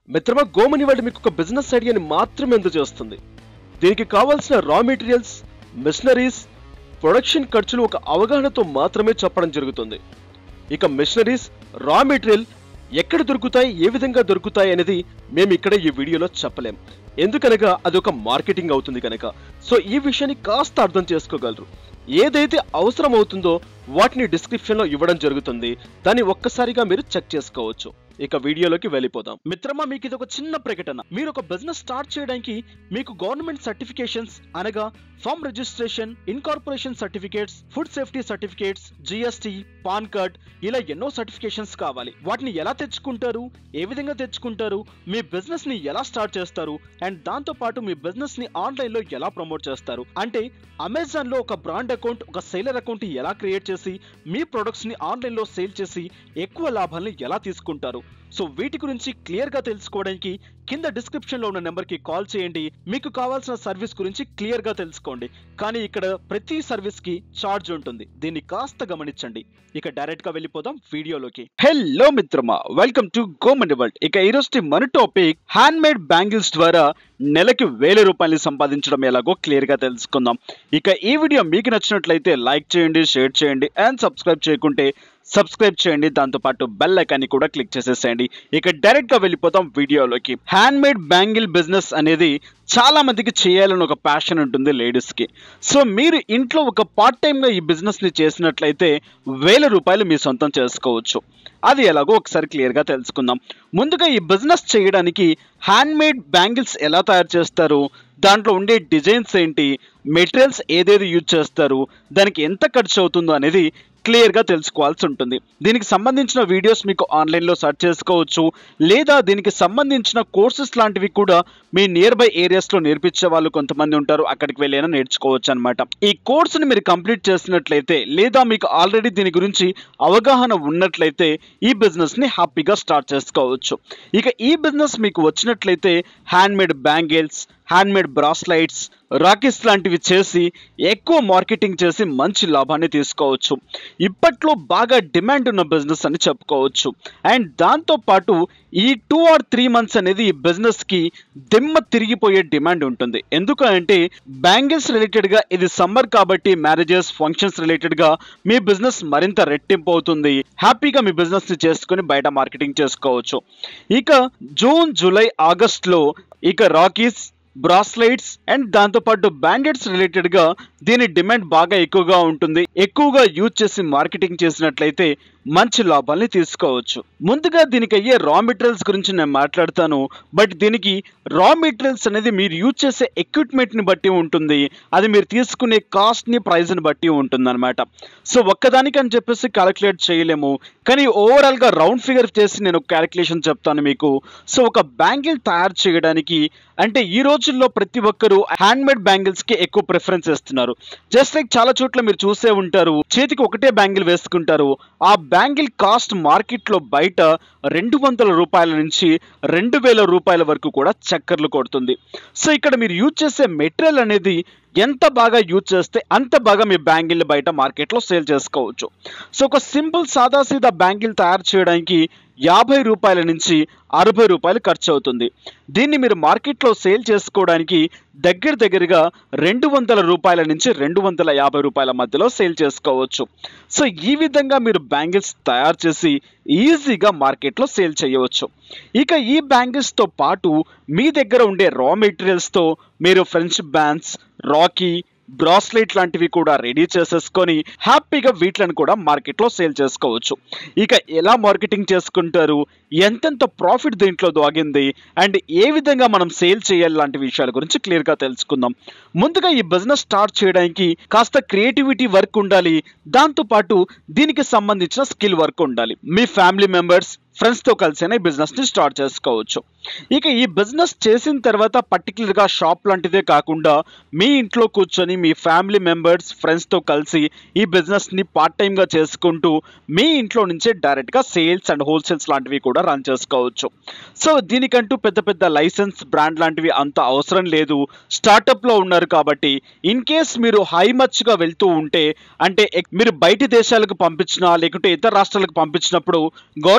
మిత్రమా గోమని వాళ్ళు మీకు ఒక బిజినెస్ ఐడియాని మాత్రమే అందజేస్తుంది దీనికి కావాల్సిన రా మెటీరియల్స్ మిషనరీస్ ప్రొడక్షన్ ఖర్చులు ఒక అవగాహనతో మాత్రమే చెప్పడం జరుగుతుంది ఇక మిషనరీస్ రా మెటీరియల్ ఎక్కడ దొరుకుతాయి ఏ విధంగా దొరుకుతాయి అనేది మేము ఇక్కడ ఈ వీడియోలో చెప్పలేం ఎందుకనగా అది ఒక మార్కెటింగ్ అవుతుంది కనుక సో ఈ విషయాన్ని కాస్త అర్థం చేసుకోగలరు ఏదైతే అవసరం అవుతుందో వాటిని డిస్క్రిప్షన్ లో ఇవ్వడం జరుగుతుంది దాన్ని ఒక్కసారిగా మీరు చెక్ చేసుకోవచ్చు ఇక వీడియోలోకి వెళ్ళిపోదాం మిత్రమా మీకు ఇది ఒక చిన్న ప్రకటన మీరు ఒక బిజినెస్ స్టార్ట్ చేయడానికి మీకు గవర్నమెంట్ సర్టిఫికేషన్స్ అనగా firm registration incorporation certificates food safety certificates GST PAN card ఇలా ఎన్నో సర్టిఫికేషన్స్ కావాలి వాటిని ఎలా తెచ్చుకుంటారు ఏ విధంగా తెచ్చుకుంటారు మీ బిజినెస్ ని ఎలా స్టార్ట్ చేస్తారు అండ్ దాంతో పాటు మీ బిజినెస్ ని ఆన్లైన్ లో ఎలా ప్రమోట్ చేస్తారు అంటే అమెజాన్ లో ఒక బ్రాండ్ అకౌంట్ ఒక సేలర్ అకౌంట్ ఎలా క్రియేట్ చేసి మీ ప్రొడక్ట్స్ ని ఆన్లైన్ లో సేల్ చేసి ఎక్కువ లాభాలను ఎలా తీసుకుంటారు సో వీటి గురించి క్లియర్ గా తెలుసుకోవడానికి కింద డిస్క్రిప్షన్ లో ఉన్న నెంబర్ కి కాల్ చేయండి మీకు కావాల్సిన సర్వీస్ గురించి క్లియర్ గా తెలుసుకోండి కానీ ఇక్కడ ప్రతి సర్వీస్ కి ఛార్జ్ ఉంటుంది దీన్ని కాస్త గమనించండి ఇక డైరెక్ట్ గా వెళ్ళిపోదాం వీడియోలోకి హలో మిత్రమా వెల్కమ్ టు గోమండి వరల్డ్ ఇక ఈ రోజు మన టాపిక్ హ్యాండ్ మేడ్ బ్యాంగిల్స్ ద్వారా నెలకి వేల రూపాయలు సంపాదించడం ఎలాగో క్లియర్ గా తెలుసుకుందాం ఇక ఈ వీడియో మీకు నచ్చినట్లయితే లైక్ చేయండి షేర్ చేయండి అండ్ సబ్స్క్రైబ్ చేయకుంటే సబ్స్క్రైబ్ చేయండి దాంతో పాటు బెల్ ఐకాన్ని కూడా క్లిక్ చేసేసేయండి ఇక డైరెక్ట్ గా వెళ్ళిపోతాం వీడియోలోకి హ్యాండ్ మేడ్ బ్యాంగిల్ బిజినెస్ అనేది చాలా మందికి చేయాలని ఒక ప్యాషన్ ఉంటుంది లేడీస్ కి సో మీరు ఇంట్లో ఒక పార్ట్ టైం గా ఈ బిజినెస్ ని చేసినట్లయితే వేల రూపాయలు మీ సొంతం చేసుకోవచ్చు అది ఎలాగో ఒకసారి క్లియర్ గా తెలుసుకుందాం ముందుగా ఈ బిజినెస్ చేయడానికి హ్యాండ్ మేడ్ బ్యాంగిల్స్ ఎలా తయారు చేస్తారు దాంట్లో ఉండే డిజైన్స్ ఏంటి మెటీరియల్స్ ఏదేది యూజ్ చేస్తారు దానికి ఎంత ఖర్చు అవుతుందో అనేది క్లియర్ గా తెలుసుకోవాల్సి ఉంటుంది దీనికి సంబంధించిన వీడియోస్ మీకు ఆన్లైన్ లో సెర్చ్ చేసుకోవచ్చు లేదా దీనికి సంబంధించిన కోర్సెస్ లాంటివి కూడా మీ నియర్ బై ఏరియాస్ లో నేర్పించే వాళ్ళు కొంతమంది ఉంటారు అక్కడికి వెళ్ళైనా నేర్చుకోవచ్చు అనమాట ఈ కోర్సుని మీరు కంప్లీట్ చేసినట్లయితే లేదా మీకు ఆల్రెడీ దీని గురించి అవగాహన ఉన్నట్లయితే ఈ బిజినెస్ ని హ్యాపీగా స్టార్ట్ చేసుకోవచ్చు ఇక ఈ బిజినెస్ మీకు వచ్చినట్లయితే hand made bangles hand made bracelets రాకెట్స్ లాంటివి చేసి ఎక్కువ మార్కెటింగ్ చేసి మంచి లాభాన్ని తీసుకోవచ్చు ఇప్పట్లో బాగా డిమాండ్ ఉన్న బిజినెస్ అని చెప్పుకోవచ్చు అండ్ దాంతో పాటు ఈ టూ ఆర్ త్రీ మంత్స్ అనేది ఈ బిజినెస్ కి దిమ్మ తిరిగిపోయే డిమాండ్ ఉంటుంది ఎందుకంటే బ్యాంగిల్స్ రిలేటెడ్ గా ఇది సమ్మర్ కాబట్టి మ్యారేజెస్ ఫంక్షన్స్ రిలేటెడ్ గా మీ బిజినెస్ మరింత రెట్టింపు అవుతుంది హ్యాపీగా మీ బిజినెస్ ని చేసుకొని బయట మార్కెటింగ్ చేసుకోవచ్చు ఇక జూన్ జూలై ఆగస్ట్ లో ఇక రాకీస్ బ్రాస్లైట్స్ అండ్ దాంతోపాటు బ్యాండెడ్స్ రిలేటెడ్ గా దీని డిమాండ్ బాగా ఎక్కువగా ఉంటుంది ఎక్కువగా యూజ్ చేసి మార్కెటింగ్ చేసినట్లయితే మంచి లాభాల్ని తీసుకోవచ్చు ముందుగా దీనికి అయ్యే రా మెటీరియల్స్ గురించి నేను మాట్లాడతాను బట్ దీనికి రా మెటీరియల్స్ అనేది మీరు యూజ్ చేసే ఎక్విప్మెంట్ ని బట్టి ఉంటుంది అది మీరు తీసుకునే కాస్ట్ ని ప్రైస్ ని బట్టి ఉంటుంది అనమాట సో ఒక్కదానికి అని చెప్పేసి క్యాలిక్యులేట్ చేయలేము కానీ ఓవరాల్ గా రౌండ్ ఫిగర్ చేసి నేను క్యాలిక్యులేషన్ చెప్తాను మీకు సో ఒక బ్యాంగిల్ తయారు చేయడానికి అంటే ఈ రోజుల్లో ప్రతి ఒక్కరు హ్యాండ్ మేడ్ బ్యాంగిల్స్ కి ఎక్కువ ప్రిఫరెన్స్ ఇస్తున్నారు జస్ట్ లైక్ చాలా చోట్ల మీరు చూసే ఉంటారు చేతికి ఒకటే బ్యాంగిల్ వేసుకుంటారు ఆ బ్యాంగిల్ కాస్ట్ మార్కెట్ లో బయట రెండు వందల రూపాయల నుంచి రెండు వేల రూపాయల వరకు కూడా చక్కర్లు కొడుతుంది సో ఇక్కడ మీరు యూజ్ చేసే మెటీరియల్ అనేది ఎంత బాగా యూజ్ చేస్తే అంత బాగా మీ బ్యాంగిల్ బయట మార్కెట్లో సేల్ చేసుకోవచ్చు సో ఒక సింపుల్ సాదాసీదా బ్యాంగిల్ తయారు చేయడానికి యాభై రూపాయల నుంచి అరవై రూపాయలు ఖర్చు అవుతుంది దీన్ని మీరు మార్కెట్లో సేల్ చేసుకోవడానికి దగ్గర దగ్గరగా రెండు వందల రూపాయల నుంచి రెండు వందల యాభై రూపాయల మధ్యలో సేల్ చేసుకోవచ్చు సో ఈ విధంగా మీరు బ్యాంగిల్స్ తయారు చేసి ఈజీగా మార్కెట్లో సేల్ చేయవచ్చు ఇక ఈ బ్యాంగిల్స్తో పాటు మీ దగ్గర ఉండే రా మెటీరియల్స్తో మీరు ఫ్రెంచ్ బ్యాండ్స్ రాకీ బ్రాస్లెట్ లాంటివి కూడా రెడీ చేసేసుకొని హ్యాపీగా వీటిలను కూడా మార్కెట్లో సేల్ చేసుకోవచ్చు ఇక ఎలా మార్కెటింగ్ చేసుకుంటారు ఎంతెంత ప్రాఫిట్ దీంట్లో దాగింది అండ్ ఏ విధంగా మనం సేల్ చేయాలి లాంటి విషయాల గురించి క్లియర్గా తెలుసుకుందాం ముందుగా ఈ బిజినెస్ స్టార్ట్ చేయడానికి కాస్త క్రియేటివిటీ వర్క్ ఉండాలి దాంతోపాటు దీనికి సంబంధించిన స్కిల్ వర్క్ ఉండాలి మీ ఫ్యామిలీ మెంబర్స్ ఫ్రెండ్స్తో కలిసి ఈ బిజినెస్ని స్టార్ట్ చేసుకోవచ్చు ఇక ఈ బిజినెస్ చేసిన తర్వాత పర్టికులర్గా షాప్ లాంటిదే కాకుండా మీ ఇంట్లో కూర్చొని మీ ఫ్యామిలీ మెంబర్స్ ఫ్రెండ్స్తో కలిసి ఈ బిజినెస్ని పార్ట్ టైంగా చేసుకుంటూ మీ ఇంట్లో నుంచే డైరెక్ట్గా సేల్స్ అండ్ హోల్సేల్స్ లాంటివి కూడా రన్ చేసుకోవచ్చు సో దీనికంటూ పెద్ద పెద్ద లైసెన్స్ బ్రాండ్ లాంటివి అంత అవసరం లేదు స్టార్టప్లో ఉన్నారు కాబట్టి ఇన్ కేస్ మీరు హై మచ్గా వెళ్తూ ఉంటే అంటే ఎక్- మీరు బయటి దేశాలకు పంపించినా లేకుంటే ఇతర రాష్ట్రాలకు పంపించినప్పుడు గవర్నమెంట్ దగ్గర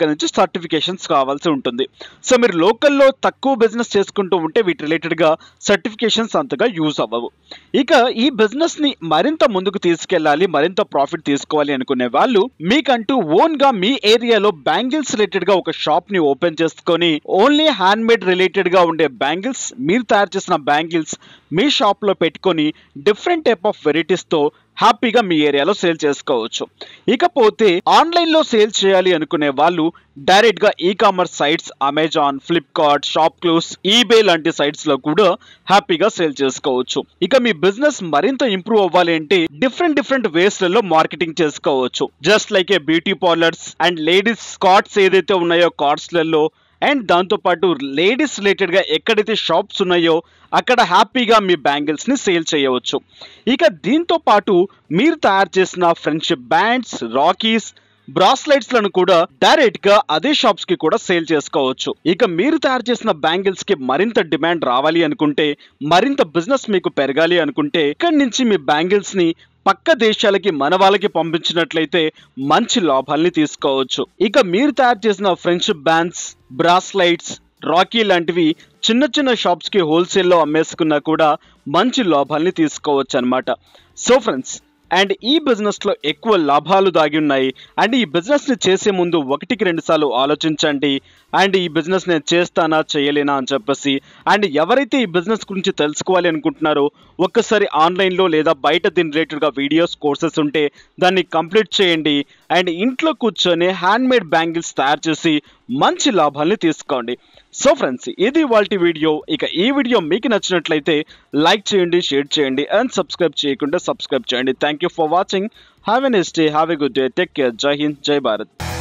దగ్గర నుంచి సర్టిఫికేషన్స్ కావాల్సి ఉంటుంది సో మీరు లోకల్లో తక్కువ బిజినెస్ చేసుకుంటూ ఉంటే వీటి రిలేటెడ్గా సర్టిఫికేషన్స్ అంతగా యూజ్ అవ్వవు ఇక ఈ బిజినెస్ని మరింత ముందుకు తీసుకెళ్ళాలి మరింత ప్రాఫిట్ తీసుకోవాలి అనుకునే వాళ్ళు మీకంటూ ఓన్గా మీ ఏరియాలో బ్యాంగిల్స్ రిలేటెడ్గా ఒక షాప్ని ఓపెన్ చేసుకొని ఓన్లీ హ్యాండ్ మేడ్ రిలేటెడ్గా ఉండే బ్యాంగిల్స్ మీరు తయారు చేసిన బ్యాంగిల్స్ మీ షాప్లో పెట్టుకొని డిఫరెంట్ టైప్ ఆఫ్ వెరైటీస్తో హ్యాపీగా మీ ఏరియాలో సేల్ చేసుకోవచ్చు ఇకపోతే ఆన్లైన్లో సేల్ చేయాలి అనుకునే వాళ్ళు డైరెక్ట్గా e commerce sites Amazon Flipkart ShopClues eBay లాంటి సైట్స్ లో కూడా హ్యాపీగా సేల్ చేసుకోవచ్చు ఇక మీ బిజినెస్ మరింత ఇంప్రూవ్ అవ్వాలి అంటే డిఫరెంట్ డిఫరెంట్ వేస్ లలో మార్కెటింగ్ చేసుకోవచ్చు just like a beauty parlours and ladies cards ఏదైతే ఉన్నాయో కార్డ్స్ లలో అండ్ దాంతోపాటు లేడీస్ రిలేటెడ్గా ఎక్కడైతే షాప్స్ ఉన్నాయో అక్కడ హ్యాపీగా మీ బ్యాంగిల్స్ని సేల్ చేయవచ్చు ఇక దీంతో పాటు మీరు తయారు చేసిన ఫ్రెండ్షిప్ బ్యాండ్స్ రాకీస్ బ్రాస్లైట్స్ లను కూడా డైరెక్ట్ గా అదే షాప్స్ కి కూడా సేల్ చేసుకోవచ్చు ఇక మీరు తయారు చేసిన బ్యాంగిల్స్ కి మరింత డిమాండ్ రావాలి అనుకుంటే మరింత బిజినెస్ మీకు పెరగాలి అనుకుంటే ఇక్కడి నుంచి మీ బ్యాంగిల్స్ ని పక్క దేశాలకి మన వాళ్ళకి పంపించినట్లయితే మంచి లాభాల్ని తీసుకోవచ్చు ఇక మీరు తయారు చేసిన ఫ్రెండ్షిప్ బ్యాండ్స్ బ్రాస్లైట్స్ రాకీ లాంటివి చిన్న చిన్న షాప్స్ కి హోల్సేల్లో అమ్మేసుకున్నా కూడా మంచి లాభాల్ని తీసుకోవచ్చు అనమాట సో ఫ్రెండ్స్ అండ్ ఈ బిజినెస్ లో ఎక్కువ లాభాలు దాగి ఉన్నాయి అండ్ ఈ బిజినెస్ ని చేసే ముందు ఒకటికి రెండు సార్లు ఆలోచించండి అండ్ ఈ బిజినెస్ నేను చేస్తానా చేయలేనా అని చెప్పేసి అండ్ ఎవరైతే ఈ బిజినెస్ గురించి తెలుసుకోవాలి అనుకుంటున్నారో ఒక్కసారి ఆన్లైన్లో లేదా బయట దీని రిలేటెడ్గా వీడియోస్ కోర్సెస్ ఉంటే దాన్ని కంప్లీట్ చేయండి అండ్ ఇంట్లో కూర్చొని హ్యాండ్ మేడ్ బ్యాంగిల్స్ తయారు చేసి మంచి లాభాల్ని తీసుకోండి సో ఫ్రెండ్స్ ఇది వాళ్ళ వీడియో ఇక ఈ వీడియో మీకు నచ్చినట్లయితే లైక్ చేయండి షేర్ చేయండి అండ్ సబ్స్క్రైబ్ చేయకుండా సబ్స్క్రైబ్ చేయండి thank you for watching have a nice day have a good day take care జై హింద్ జై భారత్